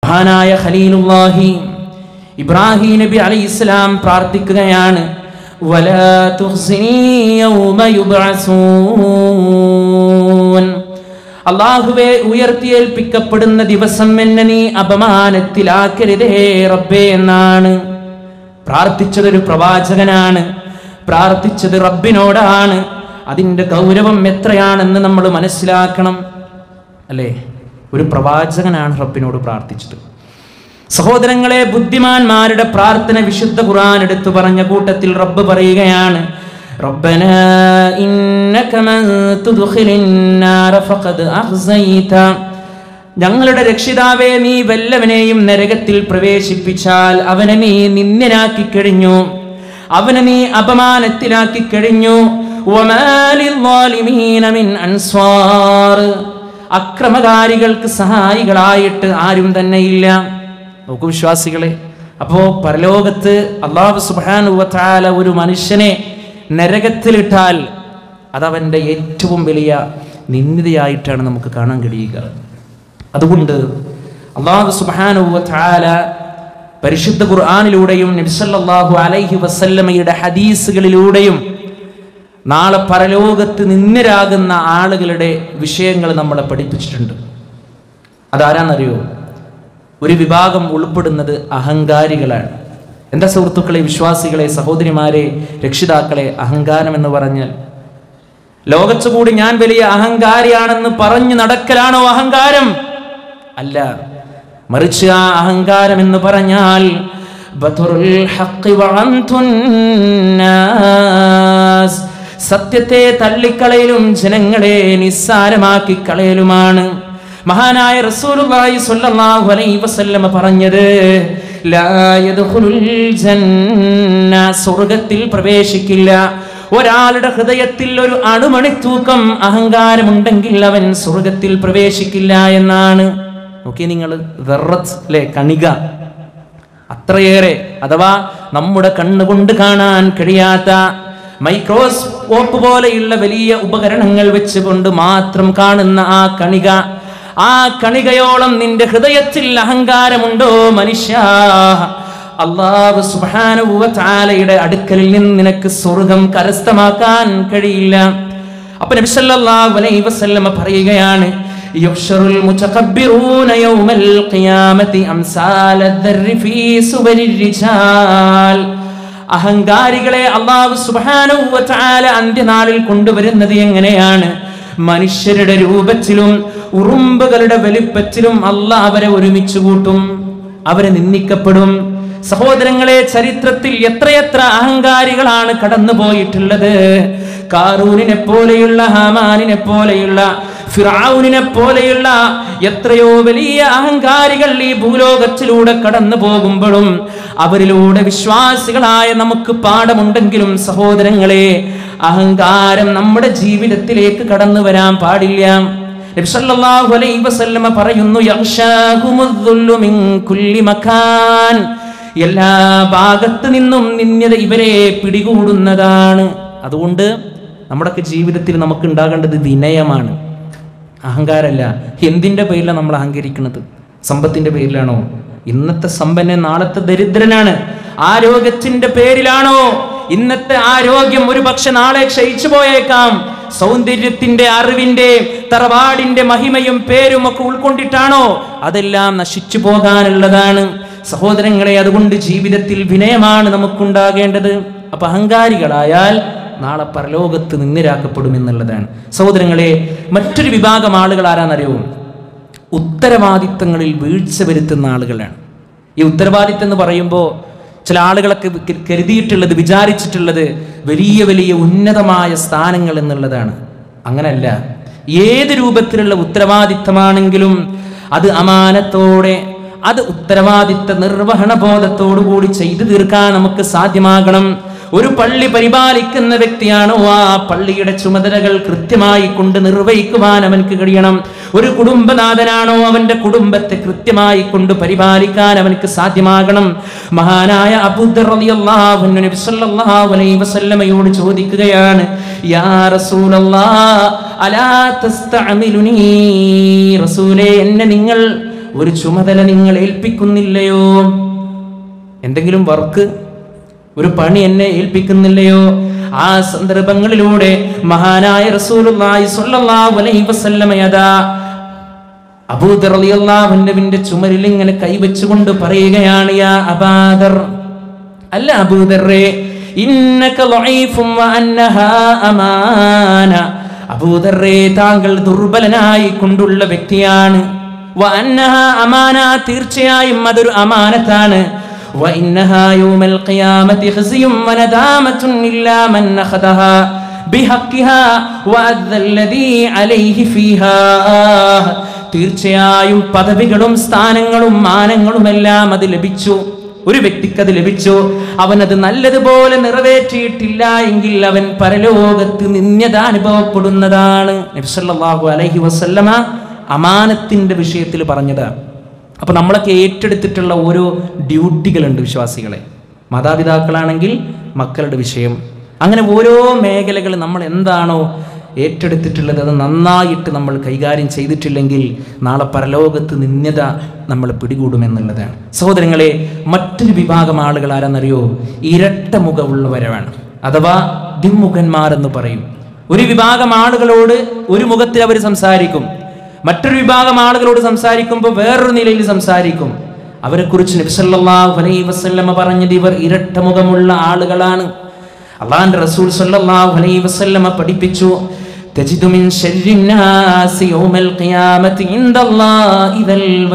മഹാനായ ഖലീലുല്ലാഹി ഇബ്രാഹിം നബി അലൈഹി ഇസ്ലാം പ്രാർത്ഥിക്കുകയാണ് ولا تخزني يوم يبعثون അള്ളാഹുവെ ഉയർത്തിയേൽപ്പിക്കപ്പെടുന്ന ദിവസം എന്നെ നീ അപമാനത്തിലാക്കരുതേ റബ്ബേ എന്നാണ് പ്രാർത്ഥിച്ചതൊരു പ്രവാചകനാണ് പ്രാർത്ഥിച്ചത് റബ്ബിനോടാണ് അതിൻ്റെ ഗൗരവം എത്രയാണെന്ന് നമ്മൾ മനസ്സിലാക്കണം അല്ലേ ഒരു പ്രവാചകനാണ് റബ്ബിനോട് പ്രാർത്ഥിച്ചത് സഹോദരങ്ങളെ ബുദ്ധിമാന്മാരുടെ പ്രാർത്ഥന വിശുദ്ധ ഖുർആൻ എടുത്തു പറഞ്ഞ കൂട്ടത്തിൽ റബ്ബ് പറയുകയാണ് ربنا إنك من تدخل النار فقد أخزيت ഞങ്ങളുടെ രക്ഷിതാവേ നീ വല്ലവനെയും നരകത്തിൽ പ്രവേശിപ്പിച്ചാൽ അവനെ നീ നിന്ദനാക്കി കഴിഞ്ഞു അവനെ നീ അപമാനത്തിലാക്കി കഴിഞ്ഞു وما للظالمين من أنصار. അക്രമകാരികൾക്ക് സഹായികളായിട്ട് ആരും തന്നെ ഇല്ല നോക്കൂ വിശ്വാസികളെ അപ്പോ പരലോകത്ത് അള്ളാഹു സുബാനുവത്താല ഒരു മനുഷ്യനെ നരകത്തിലിട്ടാൽ അതവൻ്റെ ഏറ്റവും വലിയ നിന്ദിതയായിട്ടാണ് നമുക്ക് കാണാൻ കഴിയുക അതുകൊണ്ട് അള്ളാഹു സുബാനുവത്താല പരിശുദ്ധ ഖുർആാനിലൂടെയും നബിസല്ലാഹു അലൈഹി വസല്ലമയുടെ ഹദീസുകളിലൂടെയും നാളെ പരലോകത്ത് നിന്നരാകുന്ന ആളുകളുടെ വിഷയങ്ങൾ നമ്മളെ പഠിപ്പിച്ചിട്ടുണ്ട് അതാരാന്നറിയോ ഒരു വിഭാഗം ഉൾപ്പെടുന്നത് അഹങ്കാരികളാണ് എന്താ സുഹൃത്തുക്കളെ വിശ്വാസികളെ സഹോദരിമാരെ രക്ഷിതാക്കളെ അഹങ്കാരം എന്ന് പറഞ്ഞാൽ ലോകച്ചുകൂടി ഞാൻ വലിയ അഹങ്കാരിയാണെന്ന് പറഞ്ഞു നടക്കലാണോ അഹങ്കാരം അല്ല മറിച്ച് ആ അഹങ്കാരം എന്ന് പറഞ്ഞാൽ ബത്റുൽ ഹഖ് വഅൻതുൻ നാസ്. സത്യത്തെ തള്ളിക്കളയലും ജനങ്ങളെ നിസ്സാരമാക്കി കളയലുമാണ് മഹാനായ റസൂലുള്ളാഹി സ്വല്ലല്ലാഹു അലൈഹി വസല്ലമ പറഞ്ഞത് ലാ യദ്ഖുലുൽ ജന്ന സ്വർഗ്ഗത്തിൽ പ്രവേശിക്കില്ല ഒരാളുടെ ഹൃദയത്തിൽ ഒരു അണുമണി തൂക്കം അഹങ്കാരമുണ്ടെങ്കിൽ അവൻ സ്വർഗത്തിൽ പ്രവേശിക്കില്ല എന്നാണ് നോക്കി നിങ്ങൾ അല്ലേ കണിക അത്രയേറെ അഥവാ നമ്മുടെ കണ്ണുകൊണ്ട് കാണാൻ കഴിയാത്ത മൈക്രോസ്കോപ്പ് പോലെയുള്ള വലിയ ഉപകരണങ്ങൾ വെച്ചുകൊണ്ട് മാത്രം കാണുന്ന ആ കണിക ആ കണികയോളം നിന്റെ ഹൃദയത്തിൽ അഹങ്കാരമുണ്ടോ മനുഷ്യ അള്ളാഹു സുബാനുവലയുടെ അടുക്കലിൽ നിന്ന് നിനക്ക് സ്വർഗം കരസ്ഥമാക്കാൻ കഴിയില്ല അപ്പൊ നബി സല്ലല്ലാഹു അലൈഹി വസല്ലമ പറയുകയാണ് യുഹ്ശറുൽ മുതകബ്ബിറൂന യൗമൽ ഖിയാമത്തി അംസാല ദർരി ഫീ സുബരിർ റിജാൽ അഹങ്കാരികളെ അള്ളാഹു സുബ്ഹാനഹു വതആല അന്ത്യനാളിൽ കൊണ്ടുവരുന്നത് എങ്ങനെയാണ് മനുഷ്യരുടെ രൂപത്തിലും ഉറുമ്പുകളുടെ വലിപ്പത്തിലും അള്ളാഹ് അവരെ ഒരുമിച്ച് കൂട്ടും അവരെ നിന്ദിക്കപ്പെടും സഹോദരങ്ങളെ ചരിത്രത്തിൽ എത്രയെത്ര അഹങ്കാരികളാണ് കടന്നു പോയിട്ടുള്ളത് കാറൂനിനെ പോലെയുള്ള ഹാമാനിനെ പോലെയുള്ള ഫിറാവുനിനെ പോലെയുള്ള എത്രയോ വലിയ അഹങ്കാരികൾ ഈ ഭൂലോകത്തിലൂടെ കടന്നു പോകുമ്പോഴും അവരിലൂടെ വിശ്വാസികളായ നമുക്ക് പാഠമുണ്ടെങ്കിലും സഹോദരങ്ങളെ അഹങ്കാരം നമ്മുടെ ജീവിതത്തിലേക്ക് കടന്നു വരാൻ പാടില്ല നബി സല്ലല്ലാഹു അലൈഹി വസല്ലമ പറയുന്നു യഗ്ഷാഹുമുദ്ദുല്ലു മിൻ കുല്ലി മക്കാൻ എല്ലാ ഭാഗത്ത് നിന്നും നിന്യത ഇവരെ പിടികൂടുന്നതാണ് അതുകൊണ്ട് നമ്മുടെയൊക്കെ ജീവിതത്തിൽ നമുക്ക് ഉണ്ടാകേണ്ടത് വിനയമാണ് അഹങ്കാരമല്ല എന്തിൻ്റെ പേരിലാണ് നമ്മൾ അഹങ്കരിക്കുന്നത് സമ്പത്തിന്റെ പേരിലാണോ ഇന്നത്തെ സമ്പന്നൻ നാളത്തെ ദരിദ്രനാണ് ആരോഗ്യത്തിന്റെ പേരിലാണോ ഇന്നത്തെ ആരോഗ്യം ഒരു പക്ഷെ നാളെ ക്ഷയിച്ചു പോയേക്കാം സൗന്ദര്യത്തിന്റെ അറിവിന്റെ തറവാടിന്റെ മഹിമയും പേരും ഒക്കെ ഉൾക്കൊണ്ടിട്ടാണോ അതെല്ലാം നശിച്ചു പോകാനുള്ളതാണ് സഹോദരങ്ങളെ അതുകൊണ്ട് ജീവിതത്തിൽ വിനയമാണ് നമുക്കുണ്ടാകേണ്ടത് അപ്പൊ അഹങ്കാരികളായാൽ നാളെ പരലോകത്ത് നിന്നിരാക്കപ്പെടുമെന്നുള്ളതാണ് സഹോദരങ്ങളെ മറ്റൊരു വിഭാഗം ആളുകൾ ആരാന്നറിയോ ഉത്തരവാദിത്തങ്ങളിൽ വീഴ്ച വരുത്തുന്ന ആളുകളാണ് ഈ ഉത്തരവാദിത്തം എന്ന് പറയുമ്പോൾ ചില ആളുകളൊക്കെ കരു- കരുതിയിട്ടുള്ളത് വിചാരിച്ചിട്ടുള്ളത് വലിയ വലിയ ഉന്നതമായ സ്ഥാനങ്ങൾ എന്നുള്ളതാണ് അങ്ങനല്ല ഏത് രൂപത്തിലുള്ള ഉത്തരവാദിത്തമാണെങ്കിലും അത് അമാനത്തോടെ അത് ഉത്തരവാദിത്ത നിർവഹണ ബോധത്തോടു കൂടി ചെയ്തു തീർക്കാൻ നമുക്ക് സാധ്യമാകണം ഒരു പള്ളി പരിപാലിക്കുന്ന വ്യക്തിയാണോ ആ പള്ളിയുടെ ചുമതലകൾ കൃത്യമായി കൊണ്ട് നിർവഹിക്കുവാൻ അവൻക്ക് കഴിയണം ഒരു കുടുംബനാഥനാണോ അവന്റെ കുടുംബത്തെ കൃത്യമായി കൊണ്ട് പരിപാലിക്കാൻ അവനക്ക് സാധ്യമാകണം മഹാനായ അബൂദർ റളിയല്ലാഹു അൻഹു നബി സല്ലല്ലാഹു അലൈഹി വസല്ലമയോട് ചോദിക്കുകയാണ് യാ റസൂലല്ലാഹ് അലാ തസ്തഅമിലുനീ റസൂലേ എന്നെ നിങ്ങൾ ഒരു ചുമതല നിങ്ങൾ ഏൽപ്പിക്കുന്നില്ലയോ എന്തെങ്കിലും വർക്ക് ഒരു പണി എന്നെ ഏൽപ്പിക്കുന്നില്ലയോ ആ സന്ദർഭങ്ങളിലൂടെ മഹാനായ റസൂലുള്ളാഹി സ്വല്ലല്ലാഹു അലൈഹി വസല്ലമയതാ അബൂദർ റളിയല്ലാഹുവിന്റെ ചുമരിൽ ഇങ്ങനെ കൈവച്ചുകൊണ്ട് പറയുകയാണ് യാ അബാദർ അല്ല അബൂദറേ ഇന്നക ലഈഫും വ അന്നഹാ അമാന അബൂദറേ താങ്കൾ ദുർബലനായി കൊണ്ടുള്ള വ്യക്തിയാണ് വ അന്നഹാ അമാന തീർച്ചയായും അതൊരു അമാനത്താണ് وإنها يوم القيامة خزي وندامة إلا من أخذها بحقها وأذى الذي عليه فيها തീർച്ചയായും പദവികളും സ്ഥാനങ്ങളും മാനങ്ങളുമെല്ലാം അത് ലഭിച്ചു ഒരു വ്യക്തിക്ക് അത് ലഭിച്ചു അവൻ അത് നല്ലതുപോലെ നിറവേറ്റിയിട്ടില്ല എങ്കിൽ അവൻ പരലോകത്ത് നിന്യത അനുഭവപ്പെടുന്നതാണ് നബ്സല്ലാഹു അലൈഹി വസല്ലമ അമാനത്തിന്റെ വിഷയത്തിൽ പറഞ്ഞതാണ് അപ്പൊ നമ്മളൊക്കെ ഏറ്റെടുത്തിട്ടുള്ള ഓരോ ഡ്യൂട്ടികളുണ്ട് വിശ്വാസികളെ മാതാപിതാക്കളാണെങ്കിൽ മക്കളുടെ വിഷയം അങ്ങനെ ഓരോ മേഖലകൾ നമ്മൾ എന്താണോ ഏറ്റെടുത്തിട്ടുള്ളത് അത് നന്നായിട്ട് നമ്മൾ കൈകാര്യം ചെയ്തിട്ടില്ലെങ്കിൽ നാളെ പരലോകത്ത് നിന്യത നമ്മൾ പിടികൂടുമെന്നുള്ളതാണ് സഹോദരങ്ങളെ മറ്റൊരു വിഭാഗം ആളുകൾ ആരെന്നറിയോ ഇരട്ട മുഖമുള്ളവരാണ് അഥവാ ദിമുഖന്മാർ എന്ന് പറയും ഒരു വിഭാഗം ആളുകളോട് ഒരു മുഖത്തിൽ അവർ സംസാരിക്കും മറ്റൊരു വിഭാഗം ആളുകളോട് സംസാരിക്കുമ്പോൾ വേറൊരു നിലയിൽ സംസാരിക്കും അവരെ കുറിച്ച് നബിസല്ലാഹു അലൈഹി വസല്ലമ പറഞ്ഞത് ഇവർ ഇരട്ട മുഖമുള്ള ആളുകളാണ് അള്ളാന്റെ റസൂൽ സല്ലല്ലാഹു അലൈഹി വസല്ലമ പഠിപ്പിച്ചു تجد من شر الناس يوم القيامة عند الله ذا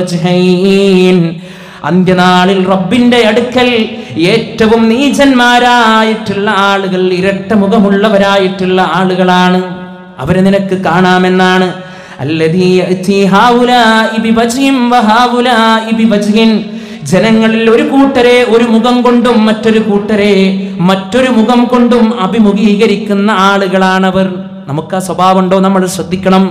الوجهين അന്ത്യനാളിൽ റബ്ബിന്റെ അടുക്കൽ ഏറ്റവും നീചന്മാരായിട്ടുള്ള ആളുകൾ ഇരട്ട മുഖമുള്ളവരായിട്ടുള്ള ആളുകളാണ് അവരെ നിനക്ക് കാണാമെന്നാണ് الذي يأتي هؤلاء بوجه وهؤلاء بوجه ജനങ്ങളിൽ ഒരു കൂട്ടരെ ഒരു മുഖം കൊണ്ടും മറ്റൊരു കൂട്ടരെ മറ്റൊരു മുഖം കൊണ്ടും അഭിമുഖീകരിക്കുന്ന ആളുകളാണവർ നമുക്ക് ആ സ്വഭാവം ഉണ്ടോ നമ്മൾ ശ്രദ്ധിക്കണം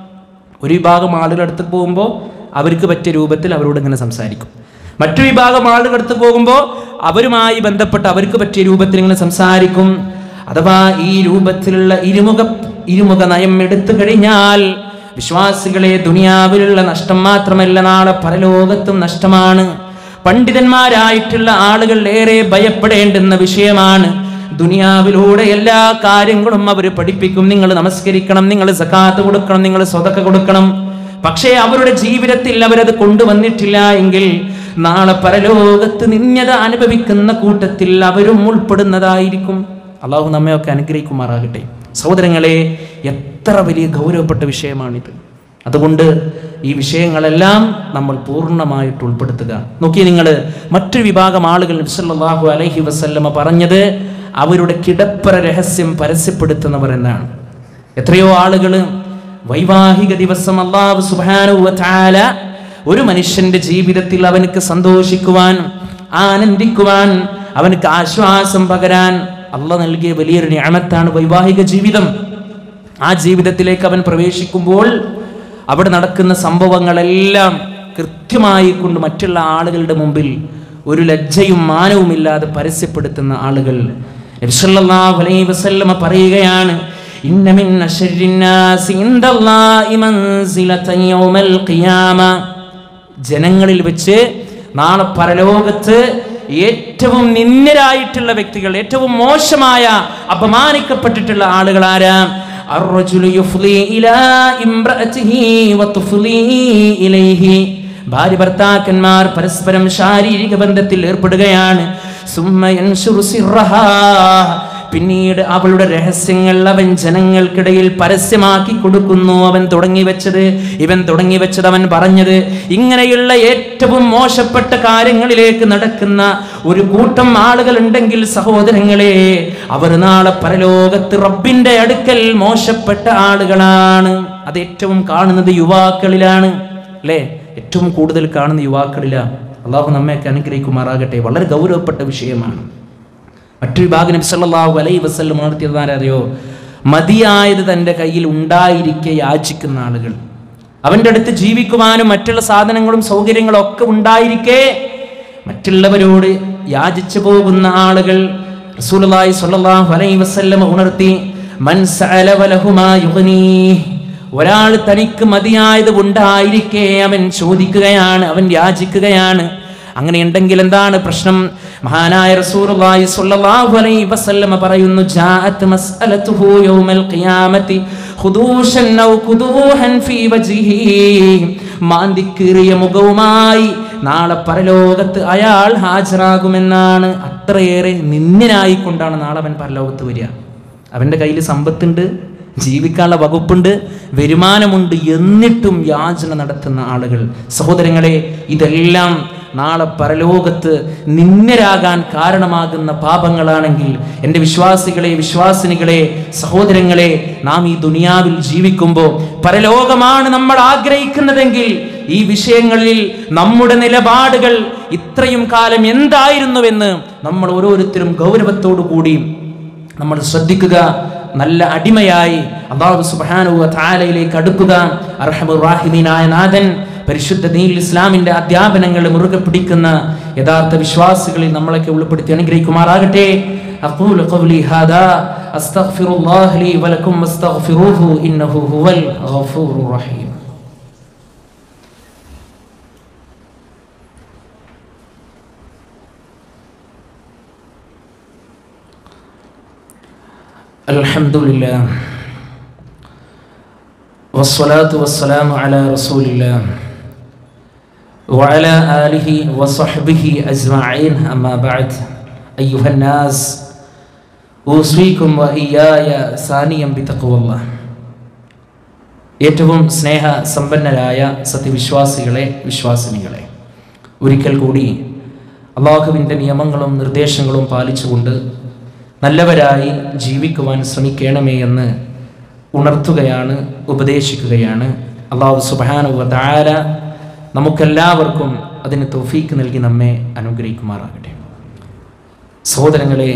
ഒരു വിഭാഗം ആളുകളുടെ അടുത്ത് പോകുമ്പോൾ അവർക്ക് പറ്റിയ രൂപത്തിൽ അവരോട് ഇങ്ങനെ സംസാരിക്കും മറ്റൊരു വിഭാഗം ആളുകളുടെ അടുത്ത് പോകുമ്പോൾ അവരുമായി ബന്ധപ്പെട്ട് അവർക്ക് പറ്റിയ രൂപത്തിൽ ഇങ്ങനെ സംസാരിക്കും അഥവാ ഈ രൂപത്തിലുള്ള ഇരുമുഖ ഇരുമുഖ നയം എടുത്തു കഴിഞ്ഞാൽ വിശ്വാസികളെ ദുനിയാവിലുള്ള നഷ്ടം മാത്രമല്ല നാളെ പരലോകത്തും നഷ്ടമാണ് പണ്ഡിതന്മാരായിട്ടുള്ള ആളുകൾ ഏറെ ഭയപ്പെടേണ്ടുന്ന വിഷയമാണ് ദുനിയാവിലൂടെ എല്ലാ കാര്യങ്ങളും അവർ പഠിപ്പിക്കും നിങ്ങൾ നമസ്കരിക്കണം നിങ്ങൾ സക്കാത്ത് കൊടുക്കണം നിങ്ങൾ സ്വതക്ക കൊടുക്കണം പക്ഷേ അവരുടെ ജീവിതത്തിൽ അവരത് കൊണ്ടുവന്നിട്ടില്ല എങ്കിൽ നാളെ പരലോകത്ത് നിന്യത അനുഭവിക്കുന്ന കൂട്ടത്തിൽ അവരും ഉൾപ്പെടുന്നതായിരിക്കും അള്ളാഹു നമ്മയൊക്കെ അനുഗ്രഹിക്കുമാറാകട്ടെ സഹോദരങ്ങളെ എത്ര വലിയ ഗൗരവപ്പെട്ട വിഷയമാണിത് അതുകൊണ്ട് ഈ വിഷയങ്ങളെല്ലാം നമ്മൾ പൂർണ്ണമായിട്ട് ഉൾപ്പെടുത്തുക നോക്കി നിങ്ങൾ മറ്റൊരു വിഭാഗം ആളുകൾ നബ്സല്ലാഹു അലൈഹി വസല്ലമ പറഞ്ഞത് അവരുടെ കിടപ്പറ രഹസ്യം പരസ്യപ്പെടുത്തുന്നവർ എന്നാണ് എത്രയോ ആളുകൾ വൈവാഹിക ദിവസം അള്ളാഹു സുബാനുവ ചാല ഒരു മനുഷ്യന്റെ ജീവിതത്തിൽ അവനക്ക് സന്തോഷിക്കുവാൻ ആനന്ദിക്കുവാൻ അവനക്ക് ആശ്വാസം പകരാൻ അള്ള നൽകിയ വലിയൊരു ഞാമത്താണ് വൈവാഹിക ജീവിതം ആ ജീവിതത്തിലേക്ക് അവൻ പ്രവേശിക്കുമ്പോൾ അവിടെ നടക്കുന്ന സംഭവങ്ങളെല്ലാം കൃത്യമായി കൊണ്ട് മറ്റുള്ള ആളുകളുടെ മുമ്പിൽ ഒരു ലജ്ജയും മാനവുമില്ലാതെ പരസ്യപ്പെടുത്തുന്ന ആളുകൾ നബിസല്ലല്ലാഹു അലൈഹി വസല്ലമ പറയുകയാണ് ഇന്ന മിൻ അശർരിന്നാസി ഇൻദല്ലാഹി മൻസിലതൻ യൗമൽ ഖിയാമ ജനങ്ങളിൽ വെച്ച് നാളെ പരലോകത്ത് ഏറ്റവും നിന്ദ്യരായിട്ടുള്ള വ്യക്തികൾ ഏറ്റവും മോശമായ അപമാനിക്കപ്പെട്ടിട്ടുള്ള ആളുകൾ ആരാ الرجل يفضي إلى امرأته وتفضي إليه ഭാര്യ ഭർത്താക്കന്മാർ പരസ്പരം ശാരീരിക ബന്ധത്തിൽ ഏർപ്പെടുകയാണ് സുമ്മ യൻശുറു സിർറഹാ. പിന്നീട് അവളുടെ രഹസ്യങ്ങൾ അവൻ ജനങ്ങൾക്കിടയിൽ പരസ്യമാക്കി കൊടുക്കുന്നു അവൻ തുടങ്ങി വെച്ചത് ഇവൻ തുടങ്ങി വെച്ചത് അവൻ പറഞ്ഞത് ഇങ്ങനെയുള്ള ഏറ്റവും മോശപ്പെട്ട കാര്യങ്ങളിലേക്ക് നടക്കുന്ന ഒരു കൂട്ടം ആളുകൾ ഉണ്ടെങ്കിൽ സഹോദരങ്ങളെ അവർ നാളെ പരലോകത്ത് റബ്ബിന്റെ അടുക്കൽ മോശപ്പെട്ട ആളുകളാണ് അത് ഏറ്റവും കാണുന്നത് യുവാക്കളിലാണ് അല്ലേ ഏറ്റവും കൂടുതൽ കാണുന്ന യുവാക്കളിലാണ് അള്ളാഹു നമ്മയൊക്കെ അനുഗ്രഹിക്കുമാറാകട്ടെ വളരെ ഗൗരവപ്പെട്ട വിഷയമാണ് മറ്റൊരു ഭാഗം നബി സല്ലല്ലാഹു അലൈഹി വസല്ലം ഉണർത്തിയത് ആരറിയോ മതിയായത് തൻ്റെ കയ്യിൽ ഉണ്ടായിരിക്കെ യാചിക്കുന്ന ആളുകൾ അവൻ്റെ അടുത്ത് ജീവിക്കുവാനും മറ്റുള്ള സാധനങ്ങളും സൗകര്യങ്ങളും ഒക്കെ ഉണ്ടായിരിക്കെ മറ്റുള്ളവരോട് യാചിച്ചു പോകുന്ന ആളുകൾ റസൂലുള്ളാഹി സ്വല്ലല്ലാഹു അലൈഹി വസല്ലം ഉണർത്തി മൻ സഅല വലഹുമാ യുഗ്നീഹ് ഒരാൾ തനിക്ക് മതിയായത് ഉണ്ടായിരിക്കെ അവൻ ചോദിക്കുകയാണ് അവൻ യാചിക്കുകയാണ് അങ്ങനെ ഉണ്ടെങ്കിൽ എന്താണ് പ്രശ്നം മഹാനായ റസൂലുള്ളാഹി സ്വല്ലല്ലാഹു അലൈഹി വസല്ലമ പറയുന്നു ജാഅത്ത് മസ്അലതുഹു യൗമൽ ഖിയാമത്തി ഖുദൂഷൻ ഔ ഖുദൂഹൻ ഫീ വജ്ഹിഹി മാന്തിക്കീറിയ മുഖവുമായി നാളെ പരലോകത്ത് അയാൾ ഹാജരാകുമെന്നാണ് അത്രയേറെ നിന്ദിനായിക്കൊണ്ടാണ് നാളെ അവൻ പരലോകത്ത് വരിക അവൻ്റെ കയ്യിൽ സമ്പത്തുണ്ട് ജീവിക്കാനുള്ള വകുപ്പുണ്ട് വരുമാനമുണ്ട് എന്നിട്ടും യാചന നടത്തുന്ന ആളുകൾ സഹോദരങ്ങളെ ഇതെല്ലാം നാളെ പരലോകത്ത് നിന്ദരാകാൻ കാരണമാകുന്ന പാപങ്ങളാണെങ്കിൽ എൻ്റെ വിശ്വാസികളെ വിശ്വാസിനികളെ സഹോദരങ്ങളെ നാം ഈ ദുനിയാവിൽ ജീവിക്കുമ്പോൾ പരലോകമാണ് നമ്മൾ ആഗ്രഹിക്കുന്നതെങ്കിൽ ഈ വിഷയങ്ങളിൽ നമ്മുടെ നിലപാടുകൾ ഇത്രയും കാലം എന്തായിരുന്നുവെന്ന് നമ്മൾ ഓരോരുത്തരും ഗൗരവത്തോടു കൂടി നമ്മൾ ശ്രദ്ധിക്കുക നല്ല അടിമയായി അള്ളാഹു സുബ്ഹാനഹു താലയിലേക്ക് അടുക്കുക അർഹമുറാഹിമീനായ നാഥൻ പരിശുദ്ധ ദീൻ ഇസ്ലാമിന്റെ അധ്യാപനങ്ങൾ മുറുകെ പിടിക്കുന്ന യഥാർത്ഥ വിശ്വാസികളിൽ നമ്മളൊക്കെ ഉൾപ്പെടുത്തി അനുഗ്രഹിക്കുമാറാകട്ടെ أقول قولي هذا أستغفر الله لي ولكم واستغفروه إنه هو الغفور الرحيم الحمد لله والصلاة والسلام على رسول الله وعلى آله وصحبه أجمعين أما بعد أيها الناس أوصيكم وإياي ثانيا بتقوى الله ഏറ്റവും സ്നേഹ സമ്പന്നരായ സത്യവിശ്വാസികളെ വിശ്വാസിനികളെ ഒരിക്കൽ കൂടി അള്ളാഹുവിൻ്റെ നിയമങ്ങളും നിർദ്ദേശങ്ങളും പാലിച്ചുകൊണ്ട് നല്ലവരായി ജീവിക്കുവാൻ ശ്രമിക്കണമേ എന്ന് ഉണർത്തുകയാണ് ഉപദേശിക്കുകയാണ് അള്ളാഹു സുബാനുവ താര നമുക്കെല്ലാവർക്കും അതിന് തോഫീക്ക് നൽകി നമ്മെ അനുഗ്രഹിക്കുമാറാകട്ടെ സഹോദരങ്ങളെ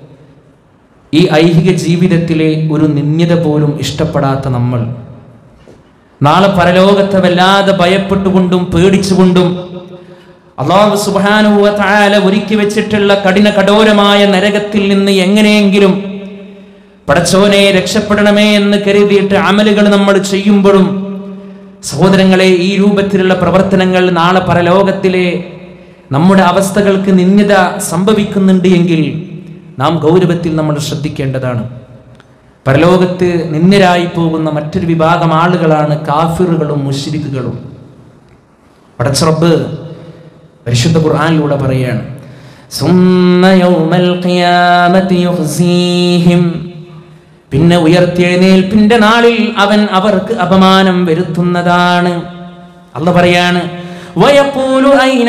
ഈ ഐഹിക ജീവിതത്തിലെ ഒരു നിന്ദ്യത പോലും ഇഷ്ടപ്പെടാത്ത നമ്മൾ നാളെ പരലോകത്തെ വല്ലാതെ ഭയപ്പെട്ടുകൊണ്ടും പേടിച്ചുകൊണ്ടും അള്ളാഹു സുബാനുവ താല ഒരുക്കി വെച്ചിട്ടുള്ള കഠിന കഠോരമായ നരകത്തിൽ നിന്ന് എങ്ങനെയെങ്കിലും പടച്ചോനെ രക്ഷപ്പെടണമേ എന്ന് കരുതിയിട്ട് അമലുകൾ നമ്മൾ ചെയ്യുമ്പോഴും സഹോദരങ്ങളെ ഈ രൂപത്തിലുള്ള പ്രവർത്തനങ്ങൾ നാളെ പരലോകത്തിലെ നമ്മുടെ അവസ്ഥകൾക്ക് നിന്ദ്യത സംഭവിക്കുന്നുണ്ട് എങ്കിൽ നാം ഗൗരവത്തിൽ നമ്മൾ ശ്രദ്ധിക്കേണ്ടതാണ് പരലോകത്ത് നിന്ദ്യരായി പോകുന്ന മറ്റൊരു വിഭാഗം ആളുകളാണ് കാഫിറുകളും മുഷിരിക്കുകളും പടച്ചറബ് പരിശുദ്ധ ഖുർആനിലൂടെ പറയാണ് സുമ്മ യൗമൽ ഖിയാമത്തി യുഖ്സീഹിം പിന്നെ ഉയർത്തെഴുന്നേൽപ്പിന്റെ നാളിൽ അവൻ അവർക്ക് അപമാനം വരുത്തുന്നതാണ് അല്ല പറയാണ് ويقول أين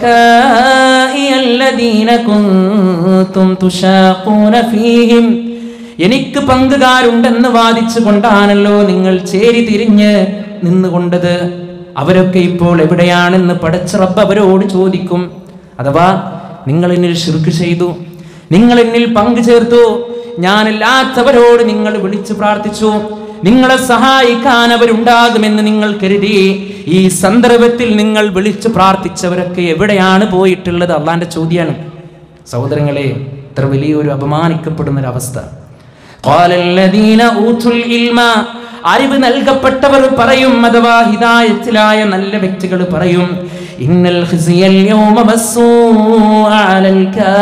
شركائي الذين كنتم تشاقون فيهم എനിക്ക് പങ്കുകാരുണ്ടെന്ന് വാദിച്ചു കൊണ്ടാണല്ലോ നിങ്ങൾ ചേരി തിരിഞ്ഞ് നിന്നുകൊണ്ടത് അവരൊക്കെ ഇപ്പോൾ എവിടെയാണെന്ന് പടച്ചിറപ്പ് അവരോട് ചോദിക്കും അഥവാ നിങ്ങൾ എന്നിൽ ശിർക്ക് ചെയ്തു നിങ്ങൾ എന്നിൽ പങ്കു ചേർത്തു ഞാനില്ലാത്തവരോട് നിങ്ങൾ വിളിച്ചു പ്രാർത്ഥിച്ചു നിങ്ങളെ സഹായിക്കാൻ അവരുണ്ടാകുമെന്ന് നിങ്ങൾ കരുതി ഈ സന്ദർഭത്തിൽ നിങ്ങൾ വിളിച്ചു പ്രാർത്ഥിച്ചവരൊക്കെ എവിടെയാണ് പോയിട്ടുള്ളത് അള്ളാന്റെ ചോദ്യമാണ് സഹോദരങ്ങളെ ഇത്ര വലിയൊരു അപമാനിക്കപ്പെടുന്ന ഒരു അവസ്ഥ قال الذين أوتوا العلم അറിവ് നൽകപ്പെട്ടവർ പറയും അഥവാ ഹിദായത്തിലായ നല്ല വ്യക്തികൾ പറയും ഇന്നൽ ഖിസിയൽ യൗമ മസ്സൂഅ അലൽ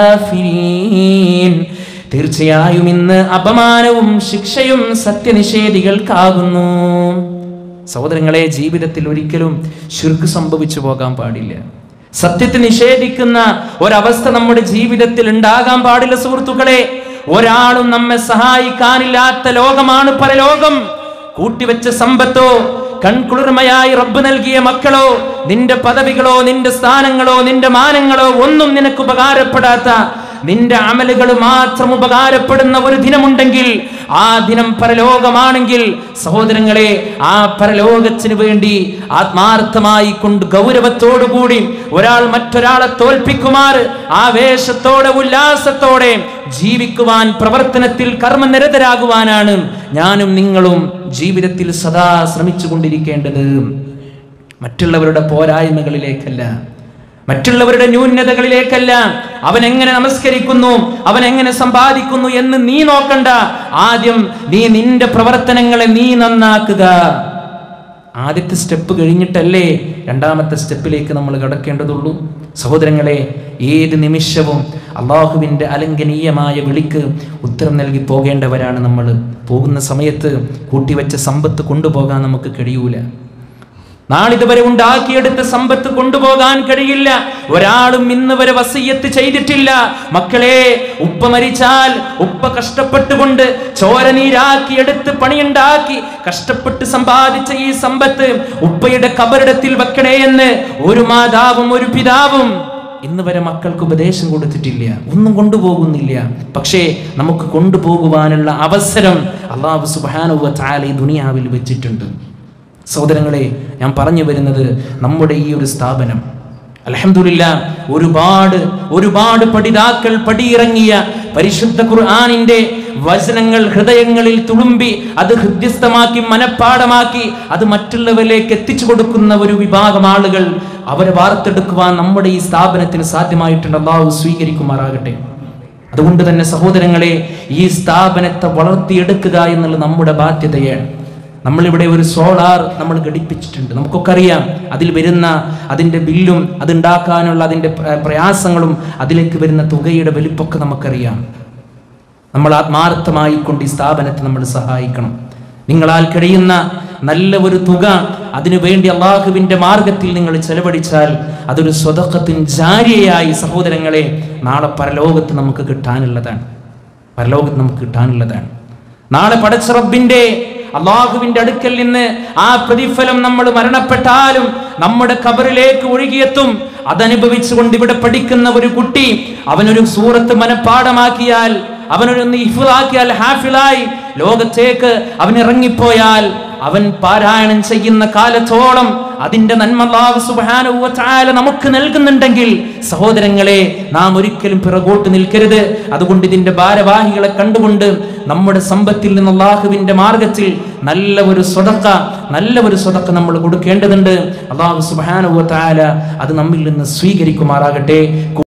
കാഫിരീൻ തീർച്ചയായും ഇന്ന് അപമാനവും ശിക്ഷയും സത്യനിഷേധികൾക്കാകുന്നു സഹോദരങ്ങളെ ജീവിതത്തിൽ ഒരിക്കലും ശുർക്ക് സംഭവിച്ചു പോകാൻ പാടില്ല സത്യത്തെ നിഷേധിക്കുന്ന ഒരവസ്ഥ നമ്മുടെ ജീവിതത്തിൽ ഉണ്ടാകാൻ പാടില്ല സുഹൃത്തുക്കളെ ഒരാളും നമ്മെ സഹായിക്കാനില്ലാത്ത ലോകമാണ് പരലോകം കൂട്ടിവെച്ച സമ്പത്തോ കൺകുളിർമയായി റബ്ബ് നൽകിയ മക്കളോ നിന്റെ പദവികളോ നിന്റെ സ്ഥാനങ്ങളോ നിന്റെ മാനങ്ങളോ ഒന്നും നിനക്ക് ഉപകാരപ്പെടാത്ത നിന്റെ അമലുകൾ മാത്രം ഉപകാരപ്പെടുന്ന ഒരു ദിനമുണ്ടെങ്കിൽ ആ ദിനം പരലോകമാണെങ്കിൽ സഹോദരങ്ങളെ ആ പരലോകത്തിന് വേണ്ടി ആത്മാർത്ഥമായി കൊണ്ട് ഗൗരവത്തോടുകൂടി ഒരാൾ മറ്റൊരാളെ തോൽപ്പിക്കുമാർ ആവേശത്തോടെ ഉല്ലാസത്തോടെ ജീവിക്കുവാൻ പ്രവർത്തനത്തിൽ കർമ്മനിരതരാകുവാനാണ് ഞാനും നിങ്ങളും ജീവിതത്തിൽ സദാ ശ്രമിച്ചു കൊണ്ടിരിക്കേണ്ടത് മറ്റുള്ളവരുടെ പോരായ്മകളിലേക്കല്ല മറ്റുള്ളവരുടെ ന്യൂനതകളിലേക്കല്ല അവൻ എങ്ങനെ നമസ്കരിക്കുന്നു അവൻ എങ്ങനെ സമ്പാദിക്കുന്നു എന്ന് നീ നോക്കണ്ട ആദ്യം നീ നിന്റെ പ്രവർത്തനങ്ങളെ നീ നന്നാക്കുക ആദ്യത്തെ സ്റ്റെപ്പ് കഴിഞ്ഞിട്ടല്ലേ രണ്ടാമത്തെ സ്റ്റെപ്പിലേക്ക് നമ്മൾ കടക്കേണ്ടതുള്ളൂ സഹോദരങ്ങളെ ഏത് നിമിഷവും അള്ളാഹുവിൻ്റെ അലംഘനീയമായ വിളിക്ക് ഉത്തരം നൽകി പോകേണ്ടവരാണ് നമ്മൾ പോകുന്ന സമയത്ത് കൂട്ടിവെച്ച സമ്പത്ത് കൊണ്ടുപോകാൻ നമുക്ക് കഴിയൂല നാളിതുവരെ ഉണ്ടാക്കിയെടുത്ത സമ്പത്ത് കൊണ്ടുപോകാൻ കഴിയില്ല ഒരാളും ഇന്ന് വരെ വസയ്യത്ത് ചെയ്തിട്ടില്ല മക്കളെ ഉപ്പ മരിച്ചാൽ ഉപ്പ കഷ്ടപ്പെട്ടുകൊണ്ട് ചോരനീരാക്കിയെടുത്ത് പണിയുണ്ടാക്കി കഷ്ടപ്പെട്ട് സമ്പാദിച്ച ഈ സമ്പത്ത് ഉപ്പയുടെ കബറിടത്തിൽ വെക്കണേ എന്ന് ഒരു മാതാവും ഒരു പിതാവും ഇന്ന് വരെ മക്കൾക്ക് ഉപദേശം കൊടുത്തിട്ടില്ല ഒന്നും കൊണ്ടുപോകുന്നില്ല പക്ഷേ നമുക്ക് കൊണ്ടുപോകുവാനുള്ള അവസരം അള്ളാഹു സുബാനുവ ചാല ഈ ദുനിയാവിൽ വെച്ചിട്ടുണ്ട് സഹോദരങ്ങളെ ഞാൻ പറഞ്ഞു വരുന്നത് നമ്മുടെ ഈ ഒരു സ്ഥാപനം അലഹമില്ല ഒരുപാട് ഒരുപാട് പഠിതാക്കൾ പടിയിറങ്ങിയ പരിശുദ്ധ ഖുർആാനിന്റെ വചനങ്ങൾ ഹൃദയങ്ങളിൽ തുളുമ്പി അത് ഹൃദ്യസ്ഥമാക്കി മനഃപ്പാടമാക്കി അത് മറ്റുള്ളവരിലേക്ക് എത്തിച്ചു കൊടുക്കുന്ന ഒരു വിഭാഗം ആളുകൾ അവരെ വാർത്തെടുക്കുവാൻ നമ്മുടെ ഈ സ്ഥാപനത്തിന് സാധ്യമായിട്ടുണ്ട് അള്ളാഹു സ്വീകരിക്കുമാറാകട്ടെ അതുകൊണ്ട് തന്നെ സഹോദരങ്ങളെ ഈ സ്ഥാപനത്തെ വളർത്തിയെടുക്കുക എന്നുള്ളത് നമ്മുടെ ബാധ്യതയാണ് നമ്മളിവിടെ ഒരു സോളാർ നമ്മൾ ഘടിപ്പിച്ചിട്ടുണ്ട് നമുക്കൊക്കെ അറിയാം അതിൽ വരുന്ന അതിൻ്റെ ബില്ലും അതുണ്ടാക്കാനുള്ള അതിൻ്റെ പ്ര- പ്രയാസങ്ങളും അതിലേക്ക് വരുന്ന തുകയുടെ വലിപ്പൊക്കെ നമുക്കറിയാം നമ്മൾ ആത്മാർത്ഥമായി കൊണ്ട് ഈ സ്ഥാപനത്തെ നമ്മൾ സഹായിക്കണം നിങ്ങളാൽ കഴിയുന്ന നല്ല ഒരു തുക അതിനു വേണ്ടി അള്ളാഹുവിൻ്റെ മാർഗത്തിൽ നിങ്ങൾ ചെലവഴിച്ചാൽ അതൊരു സ്വതക്കത്തിൻ ജാരിയായി സഹോദരങ്ങളെ നാളെ പരലോകത്ത് നമുക്ക് കിട്ടാനുള്ളതാണ് പരലോകത്ത് നമുക്ക് കിട്ടാനുള്ളതാണ് നാളെ പടച്ച റബ്ബിന്റെ അള്ളാഹുവിന്റെ അടുക്കൽ നിന്ന് ആ പ്രതിഫലം നമ്മൾ മരണപ്പെട്ടാലും നമ്മുടെ കബറിലേക്ക് ഒഴുകിയെത്തും അതനുഭവിച്ചുകൊണ്ട് ഇവിടെ പഠിക്കുന്ന ഒരു കുട്ടി അവനൊരു സൂറത്ത് മനഃപ്പാടമാക്കിയാൽ അവനൊരു ഇഫുലാക്കിയാൽ ഹാഫിലായി ലോകത്തേക്ക് അവൻ ഇറങ്ങിപ്പോയാൽ അവൻ പാരായണം ചെയ്യുന്ന കാലത്തോളം അതിന്റെ നന്മ അല്ലാഹു സുബ്ഹാനഹു വ തആല നമുക്ക് നൽകുന്നുണ്ടെങ്കിൽ സഹോദരങ്ങളെ നാം ഒരിക്കലും പിറകോട്ട് നിൽക്കരുത് അതുകൊണ്ട് ഇതിന്റെ ഭാരവാഹികളെ കണ്ടുകൊണ്ട് നമ്മുടെ സമ്പത്തിൽ നിന്ന് അള്ളാഹുവിന്റെ മാർഗത്തിൽ നല്ല ഒരു സ്വതക്ക നല്ല ഒരു സ്വതക്ക നമ്മൾ കൊടുക്കേണ്ടതുണ്ട് അള്ളാഹു സുബ്ഹാനഹു വ തആല അത് നമ്മിൽ നിന്ന് സ്വീകരിക്കുമാറാകട്ടെ